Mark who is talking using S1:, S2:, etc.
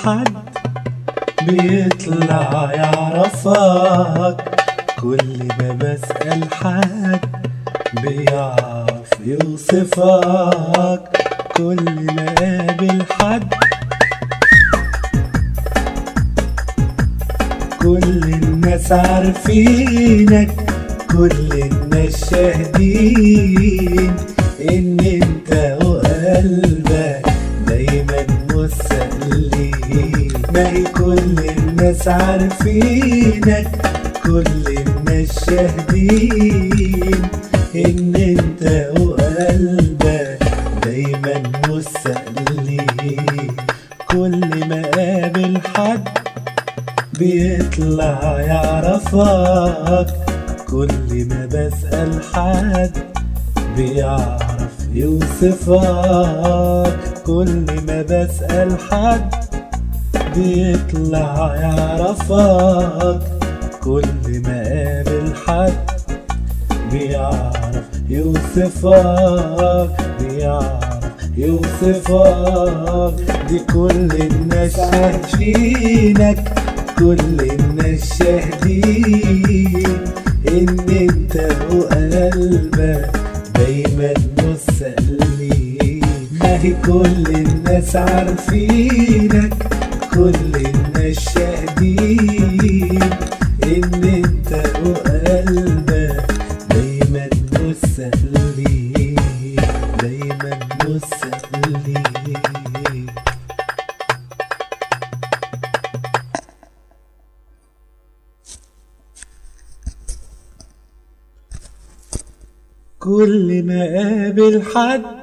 S1: حد بيطلع يعرفك كل ما بسأل حد بيعرف يوصفك كل ما قابل حد كل الناس عارفينك كل الناس شاهدين ان انت وقلبك دايما مسلين ما هي كل الناس عارفينك كل الناس شاهدين ان انت وقلبك دايما مسلين كل ما قابل حد بيطلع يعرفك كل ما بسأل حد بيعرف يوصفك كل ما بسأل حد بيطلع يعرفك كل ما قابل حد بيعرف يوصفك بيعرف يوصفك دي كل الناس شايفينك كل الناس شاهدين ان انت وقلبك دايما مسلين ما هي كل الناس عارفينك كل الناس شاهدين ان انت وقلبك دايما مسلين دايما مسلين كل ما قابل حد